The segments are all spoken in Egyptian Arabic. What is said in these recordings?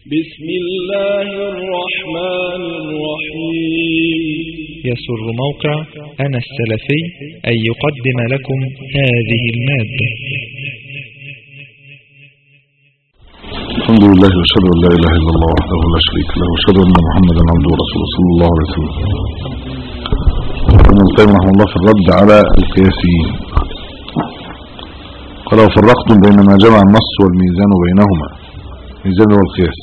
بسم الله الرحمن الرحيم يسر موقع أنا السلفي أن يقدم لكم هذه المادة الحمد لله واشهد ان لا اله الا الله وحده لا شريك له واشهد ان محمدا عبده ورسوله صلى الله عليه وسلم ابن القيم رحمه الله في الرد على القياسيين قال وفرقتم بين ما جمع النص والميزان بينهما ميزان والقياس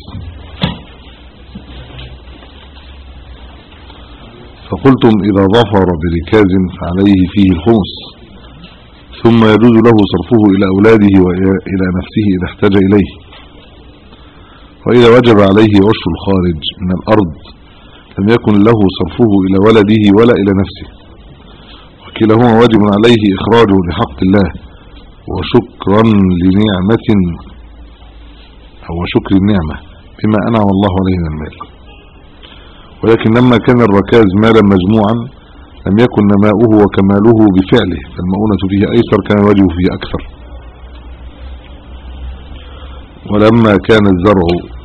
فقلتم إذا ظفر بركاز فعليه فيه الخمس ثم يجوز له صرفه إلى أولاده وإلى نفسه إذا احتاج إليه وإذا وجب عليه عشر الخارج من الأرض لم يكن له صرفه إلى ولده ولا إلى نفسه وكلاهما واجب عليه إخراجه لحق الله وشكرا لنعمة أو شكر النعمة بما أنعم الله عليه من المال ولكن لما كان الركاز مالا مجموعا لم يكن نماؤه وكماله بفعله فالمؤونة فيه أيسر كان الواجب فيه أكثر ولما كان الزرع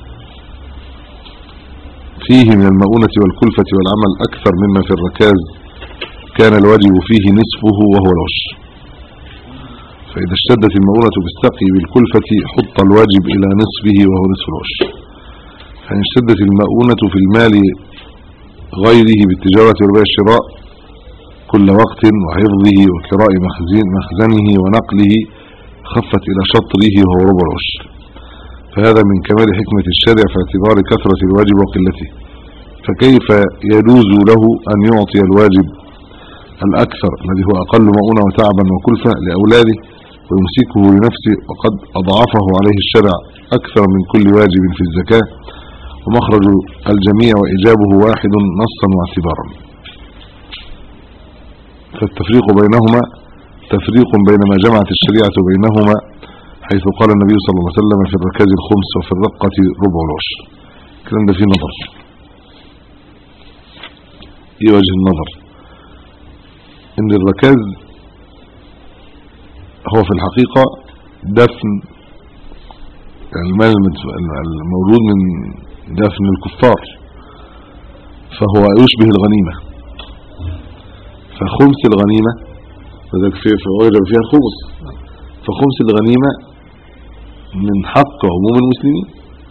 فيه من المؤونة والكلفة والعمل أكثر مما في الركاز كان الواجب فيه نصفه وهو العشر فإذا اشتدت المؤونة بالسقي بالكلفة حط الواجب إلى نصفه وهو نصف العشر فإن اشتدت المؤونة في المال غيره بالتجارة ورباء الشراء كل وقت وحفظه وكراء مخزن مخزنه ونقله خفت إلى شطره وهو ربع العشر فهذا من كمال حكمة الشارع في اعتبار كثرة الواجب وقلته فكيف يجوز له أن يعطي الواجب الأكثر الذي هو أقل مؤونة وتعبا وكلفة لأولاده ويمسكه لنفسه وقد أضعفه عليه الشرع أكثر من كل واجب في الزكاة ومخرج الجميع وإجابه واحد نصا واعتبارا فالتفريق بينهما تفريق بين ما جمعت الشريعة بينهما حيث قال النبي صلى الله عليه وسلم في الركاز الخمس وفي الرقة ربع العشر الكلام ده فيه نظر ايه وجه النظر ان الركاز هو في الحقيقة دفن المال المولود من دفن الكفار فهو يشبه الغنيمة فخمس الغنيمة وذلك وجب فيها الخمس فخمس الغنيمة من حق عموم المسلمين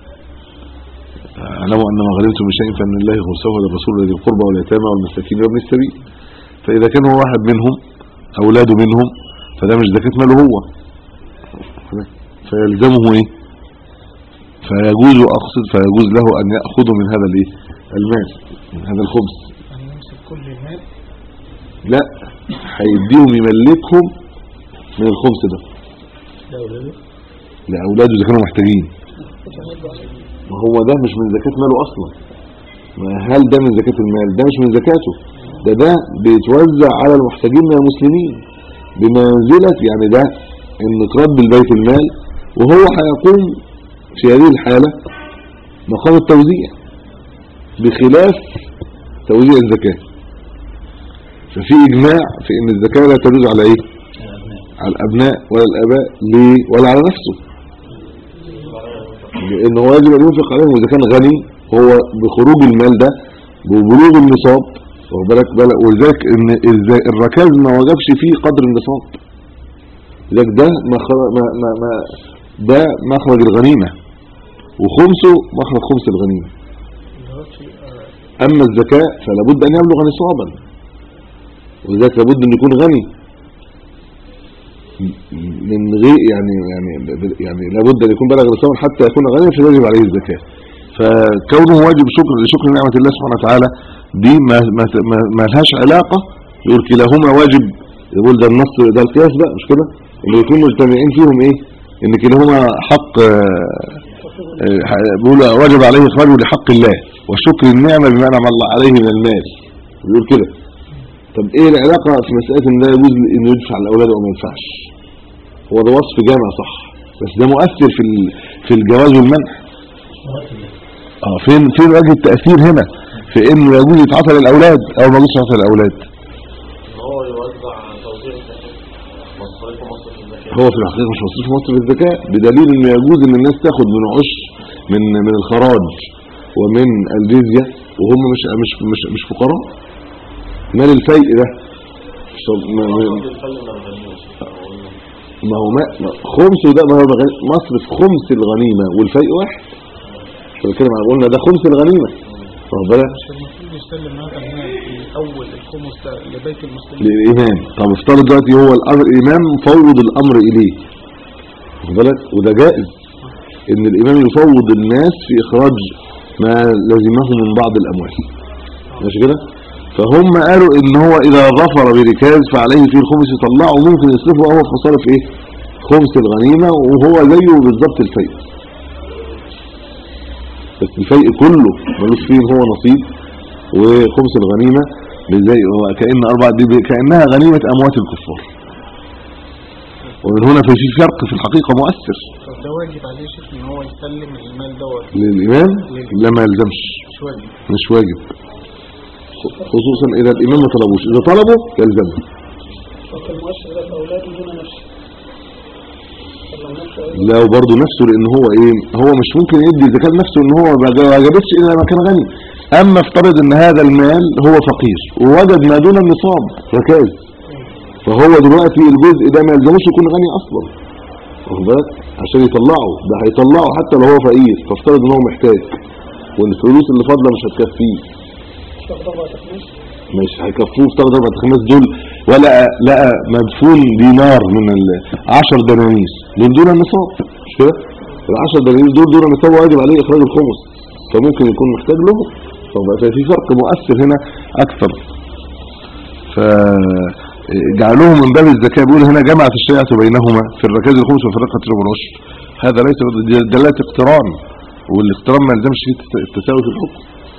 اعلموا ان ما غنمتم من شيء فان الله خمسه للرسول ولذي القربى واليتامى والمساكين وابن السبيل فاذا كان هو واحد منهم اولاده منهم فده مش زكاه ماله هو فيلزمه ايه فيجوز اقصد فيجوز له ان ياخذ من هذا الايه المال من هذا الخمس كل المال لا هيديهم يملكهم من الخمس ده لاولاده اذا كانوا محتاجين ما هو ده مش من زكاه ماله اصلا ما هل ده من زكاه المال ده مش من زكاته ده ده بيتوزع على المحتاجين من المسلمين بمنزله يعني ده انقراض بالبيت المال وهو هيقوم في هذه الحاله مقام التوزيع بخلاف توزيع الزكاه ففي اجماع في ان الزكاه لا تجوز على ايه على الابناء ولا الاباء ليه ولا على نفسه لانه واجب ان ينفق عليهم واذا كان غني هو بخروج المال ده ببلوغ النصاب واخد بالك بالك ولذلك ان الركاز ما وجبش فيه قدر النصاب لذلك ده ما ما ما, ما ده مخرج الغنيمه وخمسه مخرج خمس الغنيمه اما الزكاه فلا بد ان يبلغ نصابا ولذلك لابد ان يكون غني من غير يعني يعني يعني لابد ان يكون بلغ نصابا حتى يكون غنيا فيجب عليه الزكاه فكونه واجب شكر لشكر نعمه الله سبحانه وتعالى دي ما ما, ما, ما لهاش علاقه يقول كلاهما واجب يقول ده النص ده القياس بقى مش كده اللي يكون مجتمعين فيهم ايه ان كلاهما حق بيقول واجب عليه اخراجه لحق الله وشكر النعمه بما انعم الله عليه من المال بيقول كده طب ايه العلاقه في مساله ان ده يجوز انه يدفع الاولاد او ما ينفعش هو ده وصف جامع صح بس ده مؤثر في في الجواز والمنع اه فين فين وجه التاثير هنا في انه يجوز يتعاطى للاولاد او ما يجوز يتعاطى للاولاد هو يوزع توزيع الزكاه مصاريف مصر في الزكاه هو في الحقيقه مش مصروف مصر في الزكاه بدليل انه يجوز ان الناس تاخد من عشر من من الخراج ومن الجزيه وهم مش مش مش مش فقراء مال الفيء ده طب ما- ما- ما هو ما ما- خمسه ده ما هو بغ- مصرف خمس الغنيمه والفيء واحد فبالكلام عن قلنا ده خمس الغنيمه واخد بالك مش المفروض يسلم هذا المال في اول الخمس ده لبيت المسلمين للإمام طب افترض دلوقتي هو الأمر الإمام فوض الأمر إليه واخد بالك وده جائز إن الإمام يفوض الناس في إخراج ما لزمه من بعض الأموال ماشي كده فهم قالوا إن هو إذا ظفر بركاز فعليه في الخمس يطلعه ممكن يصرفه هو في مصارف إيه خمس الغنيمة وهو زيه بالظبط الفيء بس الفيء كله ملوش فيه هو نصيب وخمس الغنيمة زي هو كأن أربع دي ب- كأنها غنيمة أموات الكفار ومن هنا في فرق في الحقيقة مؤثر طب ده واجب عليه شيخ ان هو يسلم المال دوت للإمام لا ما يلزمش مش واجب مش واجب خصوصا إذا الإمام ما طلبوش إذا طلبه يلزمه وفي المؤشر ده أولاده دون نفسه طب لو نفسه لا وبرضه نفسه لأن هو إيه هو مش ممكن يدي زكاة نفسه إن هو ما جا- ما جابتش إلا لما كان غني أما افترض إن هذا المال هو فقير ووجد ما دون النصاب ركاز فهو دلوقتي الجزء ده ما يلزموش يكون غني أصلا واخد بالك عشان يطلعه ده هيطلعه حتى لو هو فقير فافترض إن هو محتاج والفلوس اللي فاضله مش هتكفيه مش واخد أربع تخميس مش هيكفوه افترض اربع خمس دول ولا لقى مدفون دينار من ال 10 دنانير دول دول النصاب مش كده ال 10 دنانير دول دول النصاب واجب عليه اخراج الخمس فممكن يكون محتاج له فبقى في فرق مؤثر هنا اكثر ف جعلوه من باب الزكاه بيقول هنا جمعت الشريعه بينهما في الركاز الخمس وفي الرقه الربع والعشر هذا ليس دلاله اقتران والاقتران ما يلزمش فيه التساوي في الحكم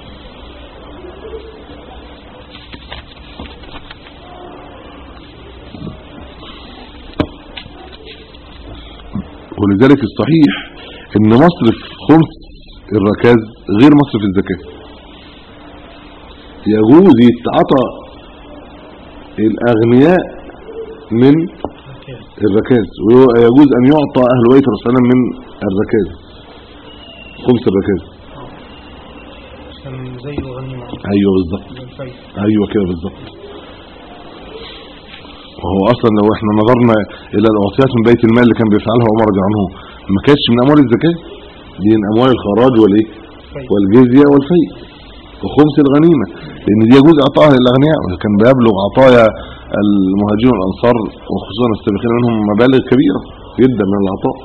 ولذلك الصحيح ان مصرف خمس الركاز غير مصرف الزكاة يجوز يتعطى الاغنياء من الركاز ويجوز ان يعطى اهل بيت الرسول صلى الله عليه وسلم من الركاز خمس الركاز عشان زيه غنيمة ايوه بالظبط للفيء ايوه كده بالظبط وهو اصلا لو احنا نظرنا الى الاعطيات من بيت المال اللي كان بيفعلها عمر رضي الله عنه ما كانتش من اموال الزكاه دي من اموال الخراج والايه والجزيه والفيء وخمس الغنيمه لان دي يجوز اعطائها للاغنياء وكان بيبلغ عطايا المهاجرين والانصار وخصوصا السابقين منهم مبالغ كبيره جدا من العطاء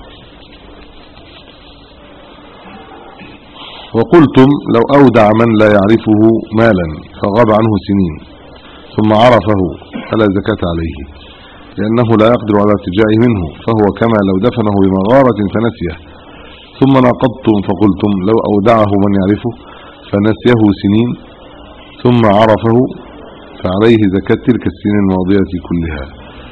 وقلتم لو أودع من لا يعرفه مالا فغاب عنه سنين ثم عرفه فلا زكاة عليه لأنه لا يقدر على ارتجاعه منه فهو كما لو دفنه بمغارة فنسيه ثم ناقضتم فقلتم لو أودعه من يعرفه فنسيه سنين ثم عرفه فعليه زكاة تلك السنين الماضية كلها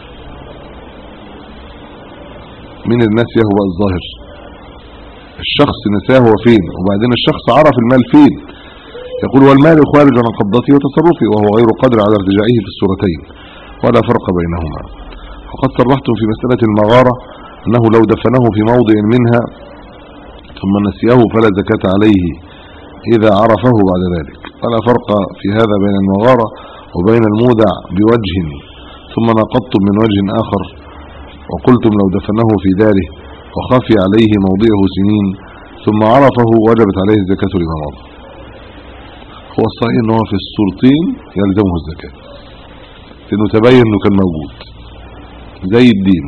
من النسيه هو الظاهر الشخص نساه هو فين وبعدين الشخص عرف المال فين يقول والمال خارج عن قبضته وتصرفه وهو غير قادر على ارتجاعه في الصورتين ولا فرق بينهما وقد صرحتم في مسألة المغارة أنه لو دفنه في موضع منها ثم نسيه فلا زكاة عليه إذا عرفه بعد ذلك ولا فرق في هذا بين المغارة وبين المودع بوجه ثم نقضتم من وجه آخر وقلتم لو دفنه في داره وخفي عليه موضعه سنين ثم عرفه وجبت عليه الزكاة لما مضى هو الصحيح ان هو في الصورتين يلزمه الزكاة لانه تبين انه كان موجود زي الدين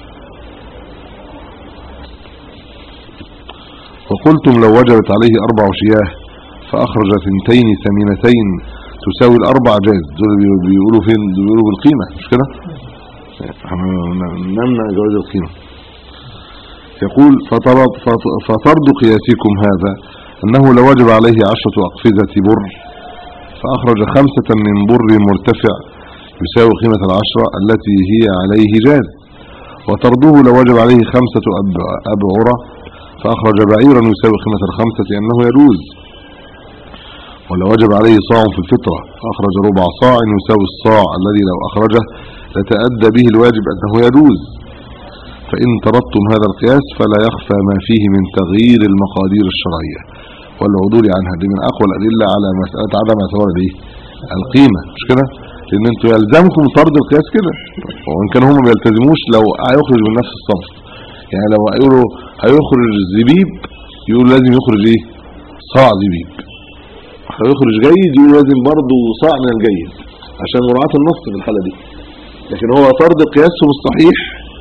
وقلتم لو وجبت عليه اربع شياه فاخرج ثنتين ثمينتين تساوي الاربع جاز دول بي- بيقولوا فين دول بيقولوا بالقيمة مش كده احنا نمنع جواز القيمة يقول فطرد فط- فطرد قياسكم هذا أنه لو وجب عليه عشرة أقفزة بر فأخرج خمسة من بر مرتفع يساوي قيمة العشرة التي هي عليه جاز وطرده لو وجب عليه خمسة أب- أبعرة فأخرج بعيرا يساوي قيمة الخمسة لأنه يجوز ولو وجب عليه صاع في الفطرة فأخرج ربع صاع يساوي الصاع الذي لو أخرجه لتأدى به الواجب أنه يجوز فإن تركتم هذا القياس فلا يخفى ما فيه من تغيير المقادير الشرعية والعدول عنها دي من أقوى الأدلة على مسألة عدم اعتبار دي القيمة مش كده لأن انتوا يلزمكم طرد القياس كده وإن كانوا هم ما بيلتزموش لو هيخرج من نفس الصنف يعني لو هيقولوا هيخرج زبيب يقول لازم يخرج ايه صاع زبيب هيخرج جيد يقول لازم برضه صاع من الجيد عشان مراعاة النص في الحالة دي لكن هو طرد قياسهم الصحيح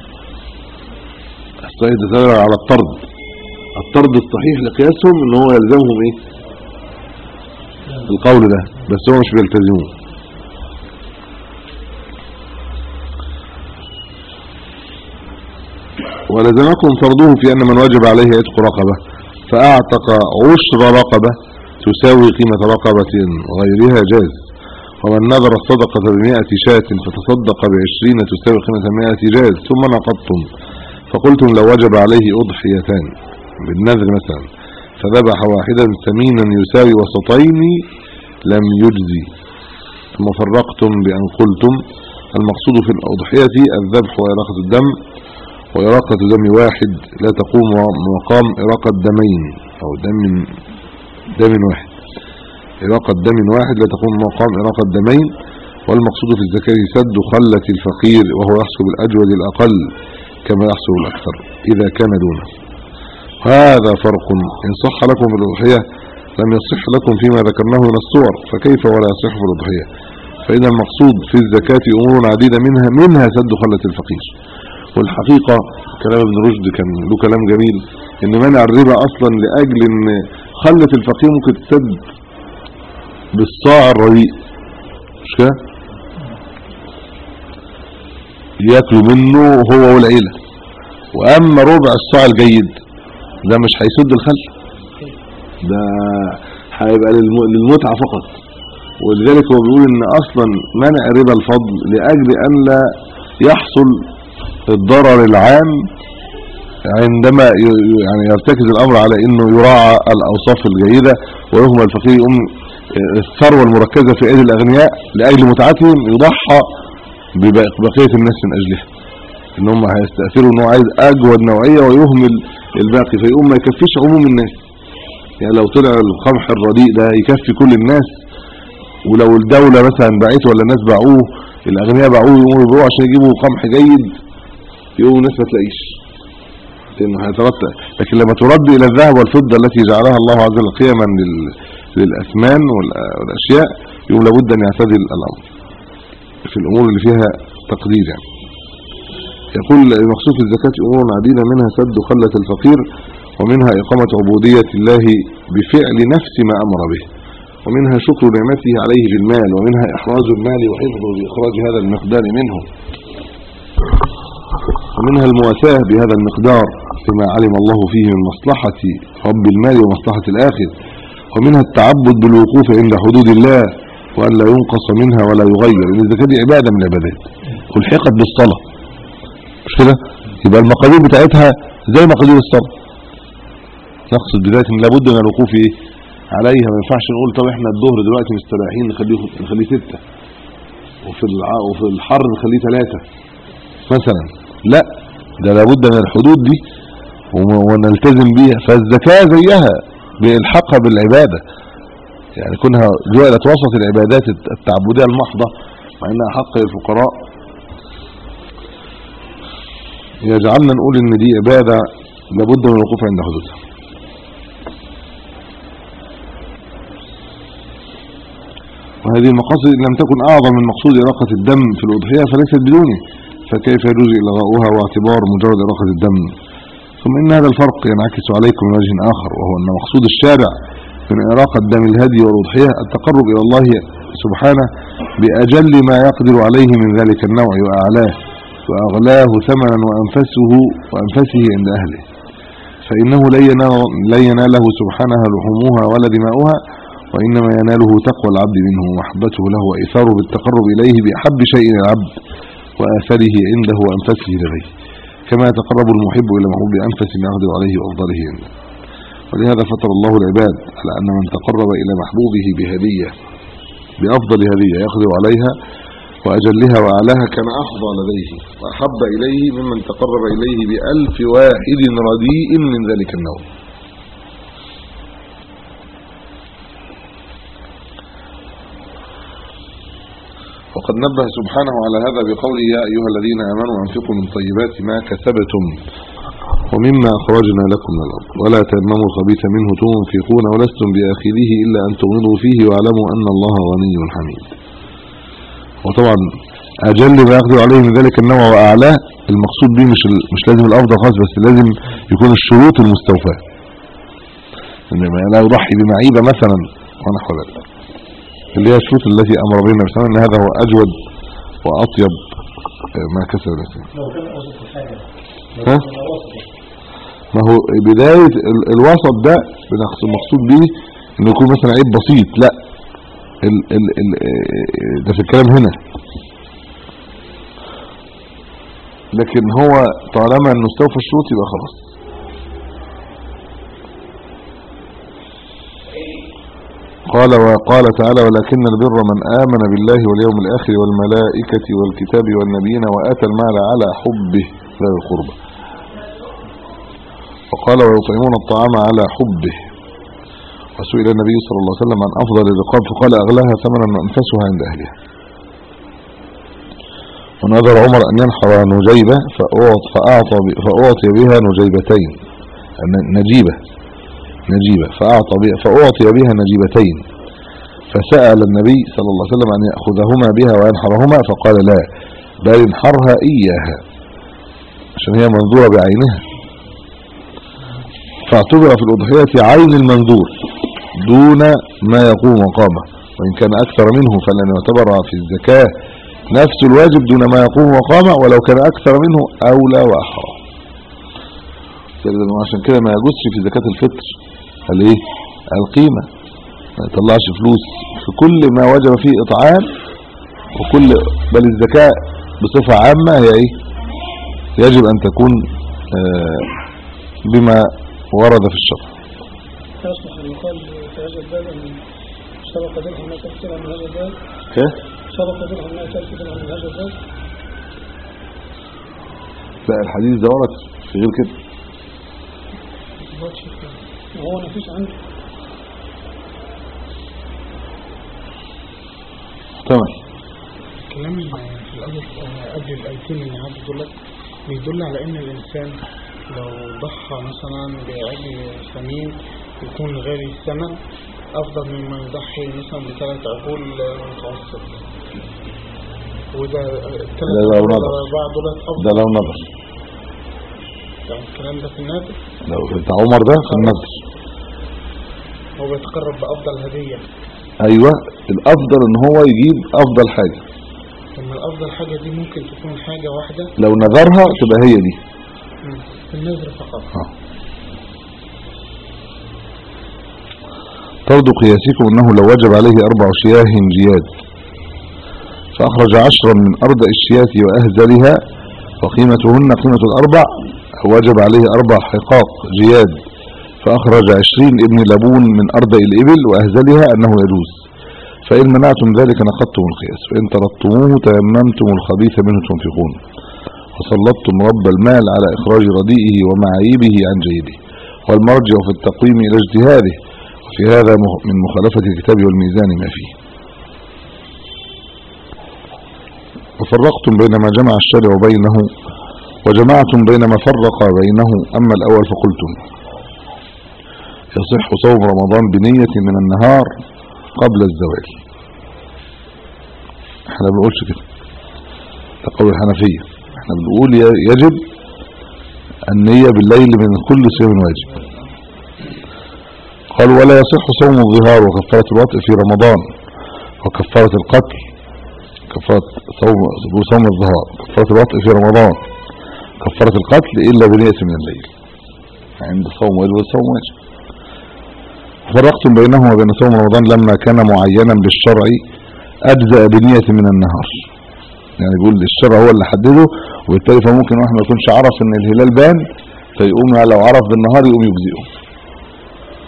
الصحيح ده على الطرد الطرد الصحيح لقياسهم ان هو يلزمهم ايه القول ده بس هو مش بيلتزموه ولزمكم فرضه في ان من وجب عليه عتق رقبة فاعتق عشر رقبة تساوي قيمة رقبة غيرها جاز ومن نذر الصدقة بمئة شاة فتصدق بعشرين تساوي قيمة مئة جاز ثم نقضتم فقلتم لو وجب عليه أضحيتان بالنذر مثلا فذبح واحدا ثمينا يساوي وسطين لم يجزي ثم فرقتم بأن قلتم المقصود في الأضحية الذبح وإراقة الدم وإراقة دم واحد لا تقوم مقام إراقة دمين أو دم دم واحد إراقة دم واحد لا تقوم مقام إراقة دمين والمقصود في الزكاة سد خلة الفقير وهو يحسب الأجود الأقل كما يحسب الأكثر إذا كان دونه هذا فرق إن صح لكم الأضحية لم يصح لكم فيما ذكرناه من الصور فكيف ولا يصح في الأضحية فإذا المقصود في الزكاة أمور عديدة منها منها سد خلة الفقير والحقيقة كلام ابن رشد كان له كلام جميل ان منع الربا اصلا لاجل ان خلة الفقير ممكن تسد بالصاع الرديء مش كده ياكلوا منه هو والعيلة واما ربع الصاع الجيد ده مش هيسد الخل ده هيبقى للم- للمتعة فقط ولذلك هو بيقول ان اصلا منع ربا الفضل لاجل ان لا يحصل الضرر العام عندما ي- ي- يعني يرتكز الامر على انه يراعى الاوصاف الجيدة ويهمل الفقير يقوم الثروة المركزة في ايدي الاغنياء لاجل متعتهم يضحى ببق- بقية الناس من اجلها ان هم هيستأثروا انه عايز اجود نوعية ويهمل الباقي فيقوم ما يكفيش عموم الناس يعني لو طلع القمح الرديء ده يكفي كل الناس ولو الدولة مثلا باعته ولا الناس باعوه الاغنياء باعوه يقوموا يبيعوه عشان يجيبوا قمح جيد يقوموا الناس ما تلاقيش لانه هيترتب لكن لما ترد الى الذهب والفضة التي جعلها الله عز وجل قيما لل... للاثمان والأ- والاشياء يقوم لابد ان يعتدل الامر في الامور اللي فيها تقدير يعني يقول المقصود في الزكاة امور عديدة منها سد خلة الفقير ومنها اقامة عبودية الله بفعل نفس ما امر به ومنها شكر نعمته عليه بالمال ومنها احراز المال وحفظه باخراج هذا المقدار منه ومنها المواساة بهذا المقدار فيما علم الله فيه من مصلحة رب المال ومصلحة الآخر ومنها التعبد بالوقوف عند حدود الله وأن لا ينقص منها ولا يغير لأن الزكاة دي عبادة من العبادات والحقت بالصلاة مش كده يبقى المقادير بتاعتها زي مقادير الصلاة نقصد بذلك ان لابد من الوقوف ايه عليها ما ينفعش نقول طب احنا الظهر دلوقتي مستريحين نخليه نخليه ستة وفي الع... وفي الحر نخليه ثلاثة مثلا لا ده لابد من الحدود دي وم- ونلتزم بيها فالزكاة زيها بإلحاقها بالعبادة يعني كونها جعلت وسط العبادات الت- التعبدية المحضة مع انها حق للفقراء يجعلنا نقول ان دي عبادة لابد من الوقوف عند حدودها وهذه المقاصد إن لم تكن أعظم من مقصود إراقة الدم في الأضحية فليست بدونه فكيف يجوز إلغاؤها واعتبار مجرد إراقة الدم ثم إن هذا الفرق ينعكس عليكم من وجه آخر وهو أن مقصود الشارع من إراقة دم الهدي والأضحية التقرب إلى الله سبحانه بأجل ما يقدر عليه من ذلك النوع وأعلاه وأغلاه ثمنا وأنفسه وأنفسه عند أهله فإنه لا ينال- لا يناله سبحانه لحومها ولا دماؤها وإنما يناله تقوى العبد منه ومحبته له وإيثاره بالتقرب إليه بأحب شيء العبد وآثره عنده وأنفسه لغيره كما يتقرب المحب إلى محبوب أنفس ما يقدر عليه وأفضله عنده ولهذا فطر الله العباد على أن من تقرب إلى محبوبه بهدية بأفضل هدية يقدر عليها وأجلها وأعلاها كان أحظى لديه وأحب إليه ممن تقرب إليه بألف واحد رديء من ذلك النوم وقد نبه سبحانه على هذا بقوله يا أيها الذين آمنوا أنفقوا من طيبات ما كسبتم ومما أخرجنا لكم من الأرض ولا تيمموا الخبيث منه تنفقون ولستم بآخذه إلا أن تغمضوا فيه واعلموا أن الله غني حميد وطبعا أجل ما يقدر عليه من ذلك النوع وأعلاه المقصود به مش ال- مش لازم الأفضل خالص بس لازم يكون الشروط المستوفاة إنما لا يضحي بمعيبة مثلا ونحو ذلك اللي هي الشروط التي أمر بنا النبي صلى الله عليه وسلم أن هذا هو أجود وأطيب آه، ما كسب الإنسان لو كان أوسط الحاجة ها؟ ما هو بداية ال- الوسط ده بنقص- المقصود به انه يكون مثلا عيب بسيط لا ال ال ال آه، ده في الكلام هنا لكن هو طالما انه استوفى الشروط يبقى خلاص قال وقال تعالى ولكن البر من آمن بالله واليوم الآخر والملائكة والكتاب والنبيين وآتى المال على حبه لا القربى وقال ويطعمون الطعام على حبه وسئل النبي صلى الله عليه وسلم عن أفضل الرقاب فقال أغلاها ثمنا وأنفسها عند أهلها ونذر عمر أن ينحر نجيبة فأعط فأعطى ب- فأعطي بها نجيبتين ن- نجيبة نجيبة فأعطى بها فأعطي بها نجيبتين فسأل النبي صلى الله عليه وسلم أن يأخذهما بها وينحرهما فقال لا بل انحرها إياها عشان هي منظورة بعينها فاعتبر في الأضحية عين المنذور دون ما يقوم مقامه وإن كان أكثر منه فلن يعتبر في الزكاة نفس الواجب دون ما يقوم مقامه ولو كان أكثر منه أولى وأحرى عشان كده ما يجوزش في زكاة الفطر الايه القيمة ما يطلعش فلوس في كل ما وجب فيه إطعام وكل بل الزكاة بصفة عامة هي ايه يجب أن تكون آه، بما ورد في الشرع يصلح أن يقال في هذا الباب أن سبق درهم ما تأتي من هذا الباب كيف؟ سبق درهم ما تأتي درهم من هذا الباب لا الحديث ده ورد في غير كده وهو نفيس عنده تمام الكلام في الأول آه، قبل الآيتين اللي عدوا دول بيدل على إن الإنسان لو ضحى مثلا بعجل سمين يكون غالي الثمن أفضل مما يضحي مثلا بثلاث عقول آه، متوسط وده آه، الثلاث ده لو عقول نظر. الأربعة دولت ده أفضل لو نظر يعني الكلام ده في النادر لو بتاع عمر ده في النظر هو بيتقرب بأفضل هدية ايوه الافضل ان هو يجيب افضل حاجة لما الأفضل حاجة دي ممكن تكون حاجة واحدة لو نظرها تبقى هي دي مم، في النذر فقط آه. فرض قياسكم انه لو وجب عليه اربع شياه جياد فاخرج عشرا من ارض الشياه واهزلها وقيمتهن قيمة الاربع وجب عليه اربع حقاق جياد فاخرج عشرين ابن لبون من ارض الابل واهزلها انه يجوز فان منعتم ذلك نقضتم القياس فان طردتموه تيممتم الخبيث منه تنفقون وسلطتم رب المال على إخراج رديئه ومعايبه عن جيده والمرجع في التقويم إلى اجتهاده وفي هذا مخ- من مخالفة الكتاب والميزان ما فيه وفرقتم بين ما جمع الشارع بينه وجمعتم بين ما فرق بينه أما الأول فقلتم يصح صوم رمضان بنية من النهار قبل الزوال احنا ما بنقولش كده ده قول الحنفية احنا بنقول ي- يجب النية بالليل من كل صيام واجب قال ولا يصح صوم الظهار وكفارة الوطء في رمضان وكفارة القتل كفارة صوم صوم الظهار كفارة الوطء في رمضان كفارة القتل إلا بنية من الليل عند صوم واجب والصوم واجب فرقتم بينهما وبين صوم رمضان لما كان معينا بالشرع أجزأ بنية من النهار يعني يقول الشرع هو اللي حدده وبالتالي فممكن واحد ما يكونش عرف ان الهلال بان فيقوم لو عرف بالنهار يقوم يجزئه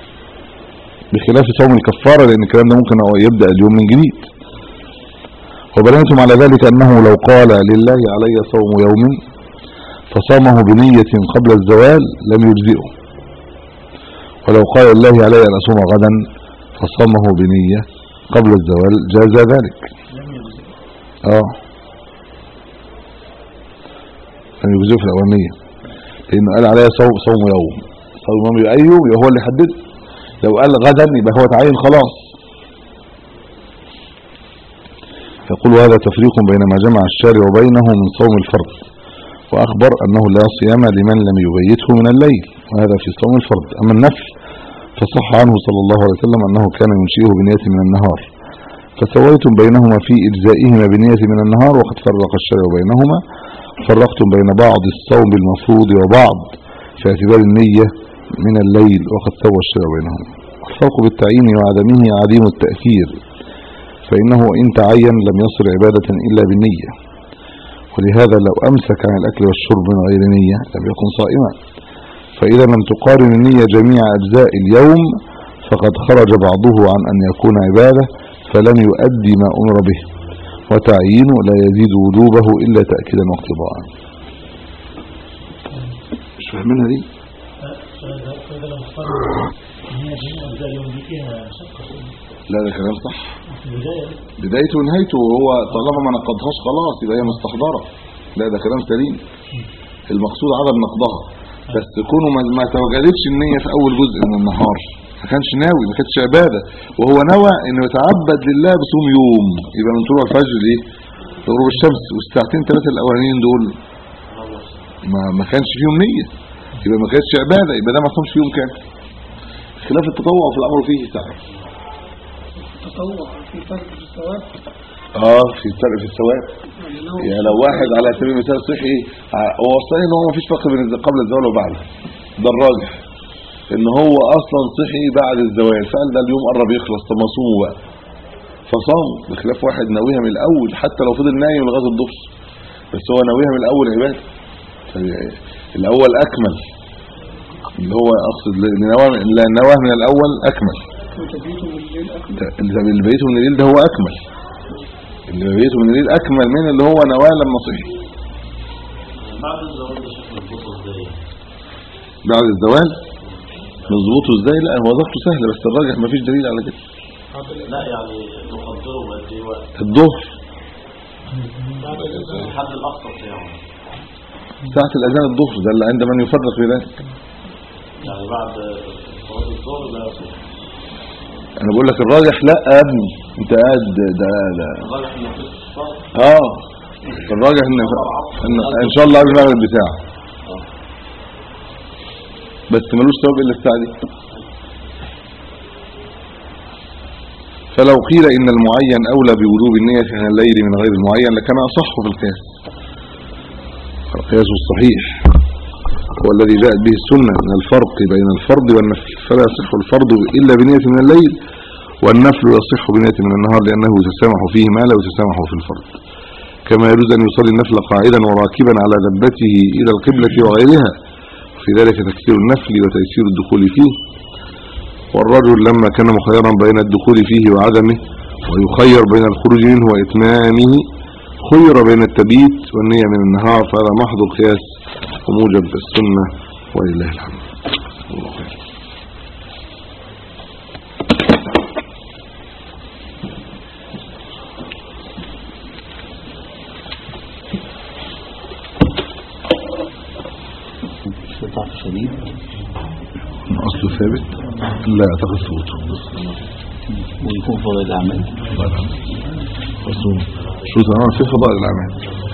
بخلاف صوم الكفارة لان الكلام ده ممكن هو يبدأ اليوم من جديد وبنيتم على ذلك أنه لو قال لله علي صوم يوم فصامه بنية قبل الزوال لم يجزئه ولو قال الله علي أن أصوم غدا فصامه بنية قبل الزوال جاز ذلك اه لم يجزئه في الأولانية لأنه قال علي صوم, صوم يوم صوم يوم يبقى أيوه يبقى هو اللي حدده لو قال غدا يبقى هو تعين خلاص يقول هذا تفريق بين ما جمع الشارع بينه من صوم الفرض وأخبر أنه لا صيام لمن لم يبيته من الليل وهذا في صوم الفرض أما النفل فصح عنه صلى الله عليه وسلم أنه كان ينشئه بنية من النهار فسويتم بينهما في إجزائهما بنية من النهار وقد فرق الشارع بينهما فرقتم بين بعض الصوم المفروض وبعض في اعتبار النية من الليل وقد سوى الشارع بينهما الفرق بالتعيين وعدمه عديم التأثير فإنه إن تعين لم يصل عبادة إلا بالنية ولهذا لو أمسك عن الأكل والشرب من غير نية لم يكن صائما فإذا لم تقارن النية جميع أجزاء اليوم فقد خرج بعضه عن أن يكون عبادة فلم يؤدي ما أمر به وتعيينه لا يزيد وجوبه إلا تأكيدا واقتضاء مش فاهمينها دي هذا لو صار إن هي جميع أجزاء اليوم دي فيها شقة لا ده كلام صح في البداية بدايته ونهايته وهو طالما ما نقضهاش خلاص يبقى هي مستحضرة لا ده كلام سليم المقصود عدم نقضها بس كونه ما, ما توجدتش النية في أول جزء من النهار ما كانش ناوي ما كانتش عبادة وهو نوى انه يتعبد لله بصوم يوم يبقى من طلوع الفجر ليه لغروب الشمس والساعتين ثلاثة الأولانيين دول ما ما كانش فيهم نية يبقى ما كانتش عبادة يبقى ده ما صامش فيهم كان خلاف التطوع في الأمر فيه ساعة تطوع في فرق في الثواب اه في فرق في الثواب يعني لو يعني لو واحد على سبيل المثال صحي ع- هو صحيح ان هو مفيش فرق بين الز- قبل الزوال وبعده ده الراجح ان هو اصلا صحي بعد الزوال فقال ده اليوم قرب يخلص طب ما صومه بقى فصام بخلاف واحد ناويها من الاول حتى لو فضل نايم لغايه الظهر بس هو ناويها من الاول عباده ف- الاول اكمل اللي هو اقصد اللي نواه اللي نواه من الاول اكمل وتبيته من الليل أكل ده- اللي اللي بقيته من الليل ده هو اكمل اللي بقيته من الليل اكمل من اللي هو نواه لما صحي بعد الزواج ده شكل البطل ازاي بعد الزوال نظبطه ازاي لا هو ضبطه سهل بس الراجح مفيش دليل على كده لا يعني نقدره بقد ايه وقت الظهر الحد الاقصى بتاعه ساعة الأذان الظهر ده اللي عند من يفرق بذلك يعني بعد صلاه الظهر لا يصوم أنا بقول لك الراجح لا يا ابني أنت قاعد ده ده الراجح انه في الصلاه آه الراجح إن إن, إن شاء الله قبل المغرب بساعة بس ملوش ثواب إلا الساعة دي فلو قيل إن المعين أولى بوجوب النية عن الليل من غير المعين لكان أصح في القياس القياس الصحيح هو الذي جاءت به السنة من الفرق بين الفرض والنفل فلا يصح الفرض إلا بنية من الليل والنفل يصح بنية من النهار لأنه يتسامح فيه ما لا يتسامح في الفرض كما يجوز أن يصلي النفل قاعدا وراكبا على دبته إلى القبلة وغيرها في ذلك تكثير النفل وتيسير الدخول فيه والرجل لما كان مخيرا بين الدخول فيه وعدمه ويخير بين الخروج منه وإتمامه خير بين التبيت والنية من النهار فهذا محض القياس وموجب السنة ولله الحمد الله خير ضعف شديد أصله ثابت لا أعتقد ثبوته ويكون فضل الأعمال أصله شروط الأعمال في فضائل الأعمال